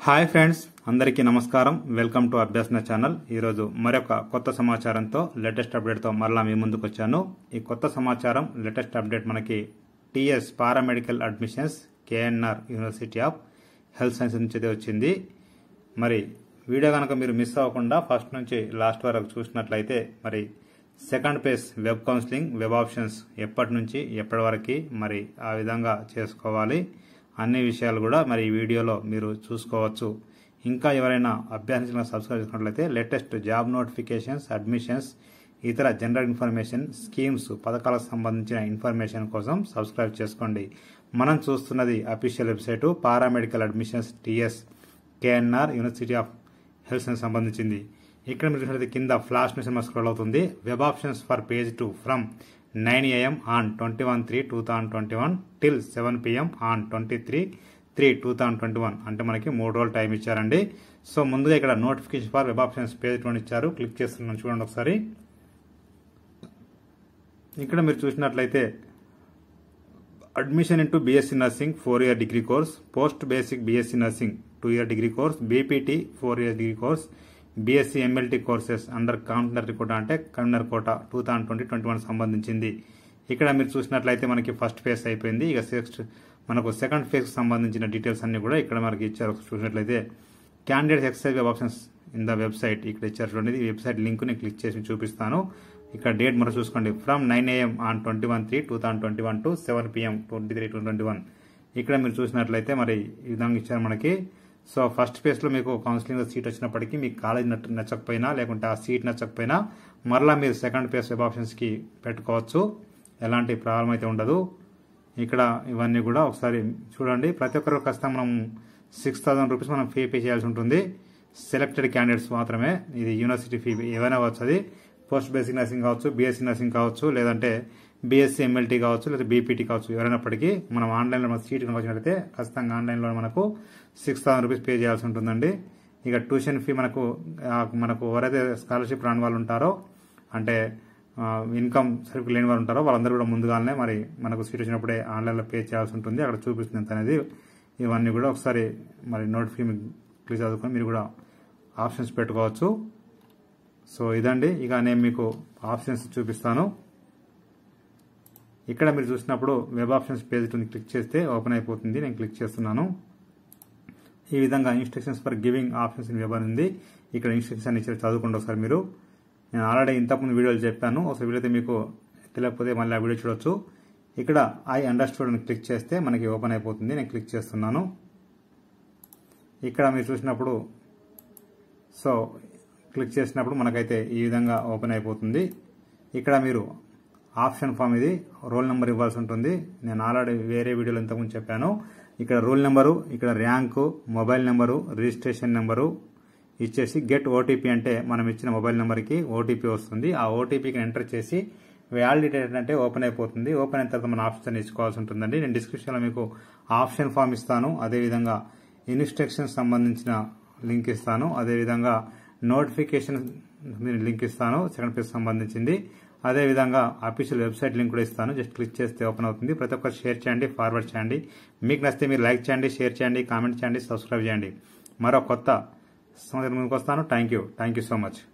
hi friends అందరికీ నమస్కారం welcome to అభ్యాసన channel ఈరోజు మరొక కొత్త సమాచారంతో లేటెస్ట్ అప్డేట్తో మరలా మీ ముందుకు వచ్చాను ఈ కొత్త సమాచారం లేటెస్ట్ అప్డేట్ మనకి TS paramedical admissions KNR university of health science నుంచి అయితే వచ్చింది మరి వీడియో కనుక మీరు మిస్ అవ్వకుండా ఫస్ట్ నుంచి లాస్ట్ వరకు చూసినట్లయితే మరి second phase web counselling web options ఎప్పటి నుంచి ఎప్పటి వరకు మరి ఆ విధంగా చేసుకోవాలి అన్ని విషయాలు కూడా మరి ఈ వీడియోలో మీరు చూసుకోవచ్చు ఇంకా ఎవరైనా అభ్యర్థించిన సబ్స్క్రైబ్ చేసుకున్నట్లయితే లేటెస్ట్ జాబ్ నోటిఫికేషన్స్ అడ్మిషన్స్ ఇతర జనరల్ ఇన్ఫర్మేషన్ స్కీమ్స్ పథకాలకు సంబంధించిన ఇన్ఫర్మేషన్ కోసం సబ్స్క్రైబ్ చేసుకోండి మనం చూస్తున్నది official website paramedical admissions TS KNR university of health science సంబంధించింది ఇక్కడ మీరు చూసినట్లయితే కింద ఫ్లాష్ మిషన్ స్క్రోల్ అవుతుంది web options for phase two from nine AM on twenty one three two thousand twenty one till seven PM on twenty three three two thousand twenty one అంటే మనకి మూడు రోజులు టైం ఇచ్చారండి so ముందుగా ఇక్కడ notification for web options phase two ఇచ్చారు click చేస్తున్నాను చూడండి ఒకసారి ఇక్కడ మీరు చూసినట్లయితే admission into BSc nursing four year degree course post basic BSc nursing two year degree course BPT four year degree course BSc MLT courses under కాంటనరీ quota అంటే convener quota two thousand twenty twenty one సంబంధించింది ఇక్కడ మీరు చూసినట్లయితే మనకి first phase అయిపోయింది ఇక next మనకు సెకండ్ ఫేజ్ సంబంధించిన డీటెయిల్స్ అన్ని కూడా ఇక్కడ మనకి ఇచ్చారు చూసినట్లయితే candidates exercise web options in the website ఇక్కడ ఇచ్చారు చూడండి ఈ వెబ్సైట్ లింక్ ని క్లిక్ చేసి చూపిస్తాను ఇక్కడ డేట్ మనం చూసుకోండి from nine AM on twenty one three two thousand twenty one to seven PM twenty three two twenty one ఇక్కడ మీరు చూసినట్లయితే మరి ఈ విధంగా ఇచ్చారు మనకి సో ఫస్ట్ ఫేజ్లో మీకు కౌన్సిలింగ్ సీట్ వచ్చినప్పటికీ మీకు కాలేజ్ నచ్చకపోయినా లేకుంటే ఆ సీట్ నచ్చకపోయినా మరలా మీరు సెకండ్ ఫేజ్ వెబ్ ఆప్షన్స్కి పెట్టుకోవచ్చు ఎలాంటి ప్రాబ్లం అయితే ఉండదు ఇక్కడ ఇవన్నీ కూడా ఒకసారి చూడండి ప్రతి ఒక్కరు ఖచ్చితంగా మనం సిక్స్ థౌసండ్ రూపీస్ మనం ఫీ పే చేయాల్సి ఉంటుంది సెలెక్టెడ్ క్యాండిడేట్స్ మాత్రమే ఇది యూనివర్సిటీ ఫీ ఏవైనా అవ్వచ్చు అది పోస్ట్ బేసిక్ నర్సింగ్ కావచ్చు బీఎస్సీ నర్సింగ్ కావచ్చు లేదంటే బీఎస్సీ ఎంఎల్టీ కావచ్చు లేదా బీపీటీ కావచ్చు ఎవరైనప్పటికీ మనం ఆన్లైన్లో మన సీట్ కనుక వచ్చినట్లయితే ఖచ్చితంగా ఆన్లైన్లో మనకు సిక్స్ థౌసండ్ రూపీస్ పే చేయాల్సి ఉంటుందండి ఇక ట్యూషన్ ఫీ మనకు మనకు ఎవరైతే స్కాలర్షిప్ రాని వాళ్ళు ఉంటారో అంటే ఇన్కమ్ సర్టిఫికేట్ లేని వాళ్ళు ఉంటారో వాళ్ళందరూ కూడా ముందుగానే మరి మనకు సీట్ వచ్చినప్పుడే ఆన్లైన్లో పే చేయాల్సి ఉంటుంది అక్కడ చూపిస్తుంది ఎంత అనేది ఇవన్నీ కూడా ఒకసారి మరి నోటిఫికేషన్ క్లిక్ చదువుకొని మీరు కూడా ఆప్షన్స్ పెట్టుకోవచ్చు సో ఇదండి ఇక నేను మీకు ఆప్షన్స్ చూపిస్తాను ఇక్కడ మీరు చూసినప్పుడు వెబ్ ఆప్షన్స్ పేజ్ క్లిక్ చేస్తే ఓపెన్ అయిపోతుంది నేను క్లిక్ చేస్తున్నాను ఈ విధంగా instructions for giving options in web ఉంది ఇక్కడ ఇన్స్ట్రక్షన్స్ ఇచ్చారు చదువుకోండి ఒకసారి మీరు నేను ఆల్రెడీ ఇంతకుముందు వీడియోలు చెప్పాను ఒకసారి వీడియో మీకు తెలియకపోతే మళ్ళీ ఆ వీడియో చూడొచ్చు ఇక్కడ ఐ అండర్స్టూడ్ అని క్లిక్ చేస్తే మనకి ఓపెన్ అయిపోతుంది నేను క్లిక్ చేస్తున్నాను ఇక్కడ మీరు చూసినప్పుడు సో క్లిక్ చేసినప్పుడు మనకైతే ఈ విధంగా ఓపెన్ అయిపోతుంది ఇక్కడ మీరు ఆప్షన్ ఫామ్ ఇది రోల్ నెంబర్ ఇవ్వాల్సి ఉంటుంది నేను ఆల్రెడీ వేరే వీడియోలో ఇంతకుముందు చెప్పాను ఇక్కడ రోల్ నెంబరు ఇక్కడ rank mobile number registration number ఇచ్చేసి గెట్ ఓటీపీ అంటే మనం ఇచ్చిన మొబైల్ నెంబర్కి ఓటీపీ వస్తుంది ఆ ఓటీపీకి ఎంటర్ చేసి వ్యాలిడిటీ అంటే ఓపెన్ అయిపోతుంది ఓపెన్ అయిన తర్వాత మన ఆప్షన్ ఇచ్చుకోవాల్సి ఉంటుందండి నేను డిస్క్రిప్షన్లో మీకు ఆప్షన్ ఫామ్ ఇస్తాను అదేవిధంగా ఇన్స్ట్రక్షన్ సంబంధించిన లింక్ ఇస్తాను అదేవిధంగా నోటిఫికేషన్ లింక్ ఇస్తాను సెకండ్ పేజ్ సంబంధించింది అదేవిధంగా అఫీషియల్ వెబ్సైట్ లింక్ కూడా ఇస్తాను జస్ట్ క్లిక్ చేస్తే ఓపెన్ అవుతుంది ప్రతి ఒక్కరు షేర్ చేయండి ఫార్వర్డ్ చేయండి మీకు నచ్చితే మీరు లైక్ చేయండి షేర్ చేయండి కామెంట్ చేయండి సబ్స్క్రైబ్ చేయండి మరో కొత్త సంవత్సరం ముందుకు వస్తాను thank you thank you so much